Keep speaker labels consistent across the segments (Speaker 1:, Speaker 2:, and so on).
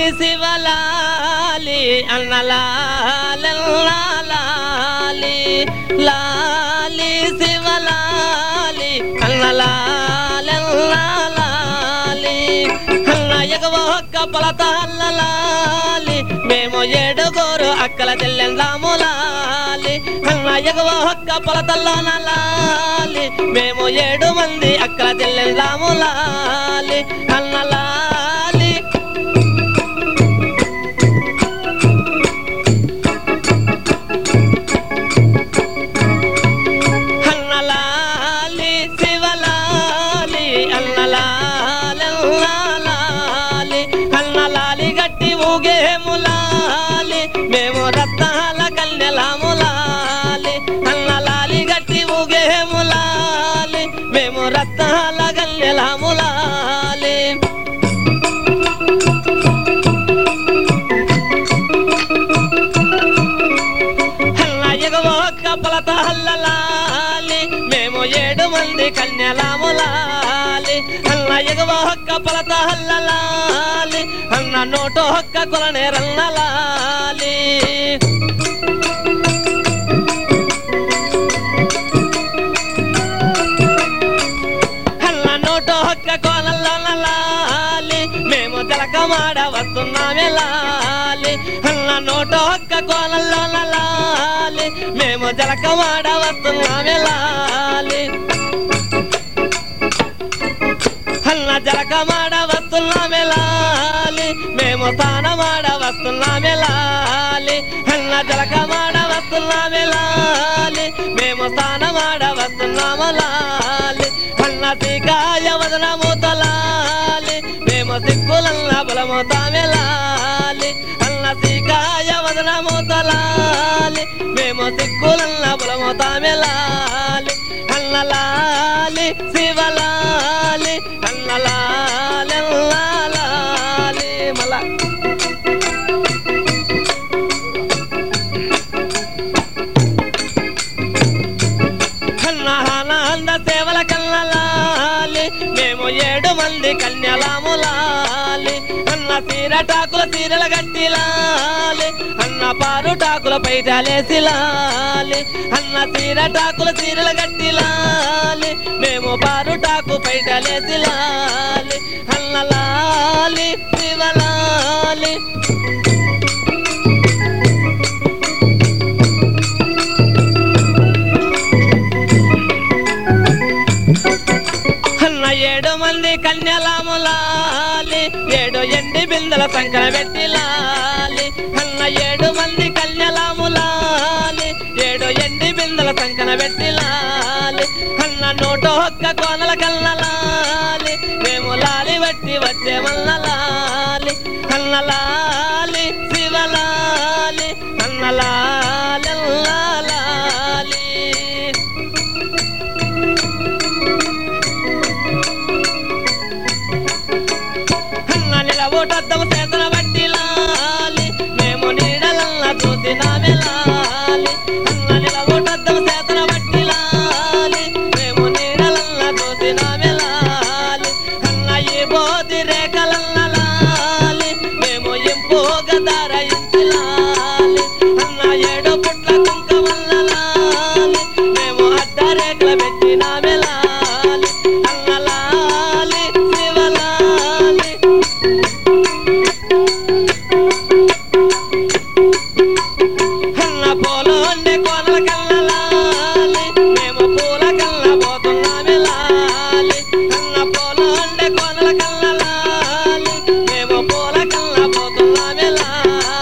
Speaker 1: శివలాలి అన్నలాలి లాలి శివలాలి అన్నలాలి అన్న ఎగవ ఒక్క పలత అల్లలాలి మేము ఏడుగోరు అక్కల చెల్లెందాములాలి అన్న ఎగవ ఒక్క పలతల్లోనలాలి మేము ఏడు మంది అక్కల చెల్లెందాములాలి అన్నలాలి అన్నలాలి శివలాలి అన్నలాలి అన్నలాలి గట్టి ఊగేములాలి మేము రత్నాల కన్యలాములాలి అన్నలాలి గట్టి ఊగేములాలి మేము రత్నాల కన్యలాములాలి హల్ల ఎగవ ఒక్క పలత హల్లలాలి మేము ఏడు మంది కన్యలాములాలి హల్ల ఎగవ ఒక్క పలత హల్లలాలి అన్న నోటు ఒక్క కొలనే రన్నలాలి హల్ల నోటు ఒక్క కోనల్లాలి మేము తిలకమాడ వస్తున్నామే లాలి హల్ల నోటు ఒక్క కోనల్లాలి మేము జలకమాడ వస్తున్నామే లాలి హల్ల జలకమాడ వస్తున్నామే లాలి మేము తానమాడ వస్తున్నామే లాలి హల్ల జలకమాడ వస్తున్నామే లాలి మేము స్థానమాడ వస్తున్నాము లాలి అన్న సీకాయ వదనము తలాలి మేము సిక్కులన్న బలముతామే లాలి అన్న సీకాయ వదనము తలాలి మేము సిక్కులన్న బలముతామే లాలి అన్న లాలి శివలాలి అన్న లాలి లాలి మళ్ళా కన్నానంద సేవల కన్నలాలి మేము ఏడు మంది కన్యలాములాలి అన్న తీరటాకుల తీరల గట్టిలాలి అన్న పారుటాకుల పైటలేసి లాలి అన్న తీరటాకుల తీరల గట్టిలాలి మేము పారుటాకు పైటలేసి లాలి అన్న లాలి శివలాలి అన్న ఏడు మంది కన్యలాములాలి ఏడు ఎండి బిందెల సంకర పెట్టి లాలి అన్న ఏడు మంది కన్యలాములాలి ఏడు ఎండి బిందెల సంకన పెట్టి లాలి అన్న నూట ఒక్క కోనల కన్నలాలి మేము లాలి బట్టి వచ్చే లాలి అన్న లాలి శివలాలి అన్న లాలి లాలి అన్న నిలబోటద్దము చేతన బట్టి లాలి మేము నీడలన్న చూసినామే లాలి అన్న నిలబోటద్దము చేతన బట్టి లాలి మేము నీడలన్న చూసినామే లాలి అన్న ఈ బోధి రేఖలన్న లాలి మేము ఇంపుగా ధరయించి లాలి అన్న ఏడు పుట్ల కుంకమల్ల లాలి మేము అడ్డ రేఖలు పెట్టినామే లాలి అన్న లాలి శివలాలి అన్న పూలు ఉండే కోనల కల్లలాలి మేము పూల కల్ల పోతున్నామే లాలి అన్న పూలు ఉండే కోనల కల్లలాలి మేము పూల కల్ల పోతున్నామే లాలి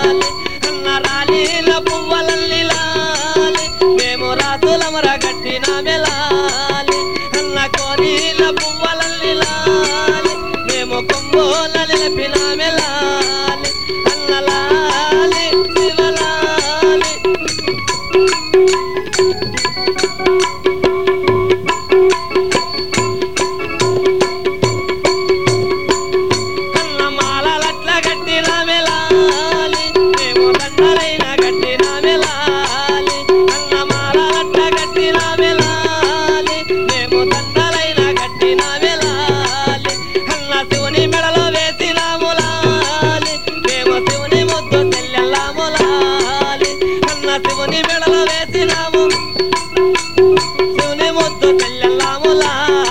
Speaker 1: అన్న శివుని మెడలో వేసినాము శివుని ముద్దు పెళ్ళెల్లాము లాలి